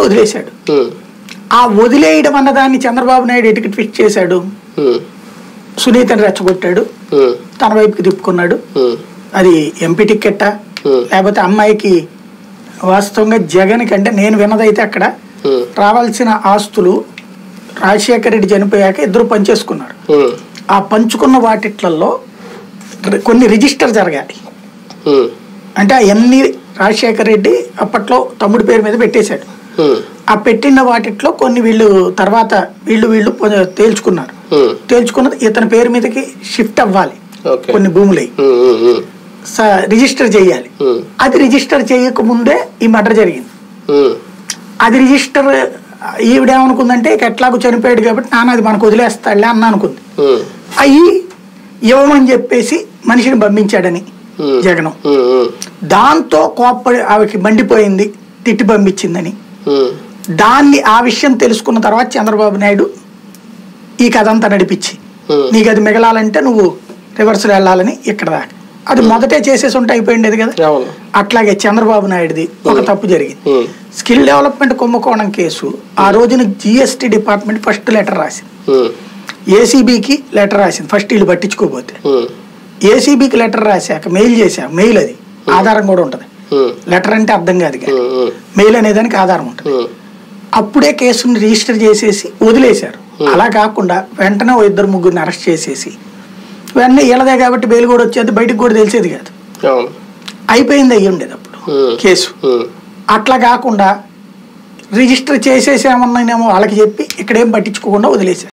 వదిలేశాడు ఉమ్, ఆ వదిలేయడం అన్నదాన్ని చంద్రబాబు నాయుడు ఎటుకు ట్విస్ట్ చేశాడు ఉమ్, సునీతని రెచ్చగొట్టాడు ఉమ్, తన వైపుకి తిప్పుకున్నాడు ఉమ్, అది ఎంపీ టిక్కెట్టా ఉమ్, లేకపోతే అమ్మాయికి వాస్తవంగా జగన్ కంటే నేను విన్నదైతే అక్కడ ఉమ్, రావాల్సిన ఆస్తులు రాజశేఖర రెడ్డి చనిపోయాక ఇద్దరు పంచేసుకున్నారు ఉమ్, ఆ పంచుకున్న వాటిట్లలో రి- కొన్ని రిజిస్టర్ జరగాలి ఉమ్, అంటే అవన్నీ రాజశేఖర రెడ్డి అప్పట్లో తమ్ముడి పేరు మీద పెట్టేశాడు ఉమ్, ఆ పెట్టిన వాటిట్లో కొన్ని వీళ్ళు తర్వాత వీళ్ళు వీళ్ళు పొ- తేల్చుకున్నారు ఉమ్, తేల్చుకున్నది ఇతని పేరు మీదకి షిఫ్ట్ అవ్వాలి ఓకే కొన్ని భూములై ఉమ్, ఉమ్, ఉమ్, స- రిజిస్టర్ చేయాలి ఉమ్, అది రిజిస్టర్ చేయకముందే ఈ మర్డర్ జరిగింది ఉమ్, అది రిజిస్టర్ ఈవిడేమనుకుందంటే ఇక ఎట్లాగో చనిపోయాడు కాబట్టి నాన్న అది మనకు వదిలేస్తాడులే అన్న అనుకుంది ఉమ్, అయ్యి ఇవ్వమని చెప్పేసి మనిషిని పంపించాడని ఉమ్, జగనం ఉమ్, ఉమ్, దాంతో కోప్పడి ఆమెకి మండిపోయింది తిట్టి పంపించిందని ఉమ్, దాన్ని ఆ విషయం తెలుసుకున్న తర్వాత చంద్రబాబు నాయుడు ఈ కథ అంతా నడిపించి ఉమ్, నీకు అది మిగలాలంటే నువ్వు రివర్స్లో వెళ్ళాలని ఇక్కడ దాకా అది మొదటే చేసేసి ఉంటే అయిపోయింది కదా అవును అట్లాగే చంద్రబాబు నాయుడుది ఒక తప్పు జరిగింది ఉమ్, స్కిల్ డెవలప్మెంట్ కుంభకోణం కేసు ఆ రోజున జిఎస్టీ డిపార్ట్మెంట్ ఫస్ట్ లెటర్ రాసింది ఉమ్, ఏసీబీకి లెటర్ రాసింది ఫస్ట్ వీళ్ళు పట్టించుకోపోతే ఉమ్, ఏసీబీకి లెటర్ రాశాక మెయిల్ చేశాక మెయిల్ అది ఆధారం కూడా ఉంటుంది ఉమ్, లెటర్ అంటే అర్థం కాదు కానీ ఉమ్, ఉమ్, మెయిల్ అనేదానికి ఆధారం ఉంటుంది ఉమ్, అప్పుడే కేసుని రిజిస్టర్ చేసేసి వదిలేశారు అలా కాకుండా వెంటనే ఓ ఇద్దరు ముగ్గురిని అరెస్ట్ చేసేసి వెంటనే వీళ్ళదే కాబట్టి బెయిల్ కూడా వచ్చేది బయటకు కూడా తెలిసేది కాదు అవును అయిపోయింది అయ్యి ఉండేది అప్పుడు ఉమ్, కేసు ఉమ్, అట్లా కాకుండా రిజిస్టర్ చేసేసామన్నానేమో వాళ్ళకి చెప్పి ఇక్కడేం పట్టించుకోకుండా వదిలేశారు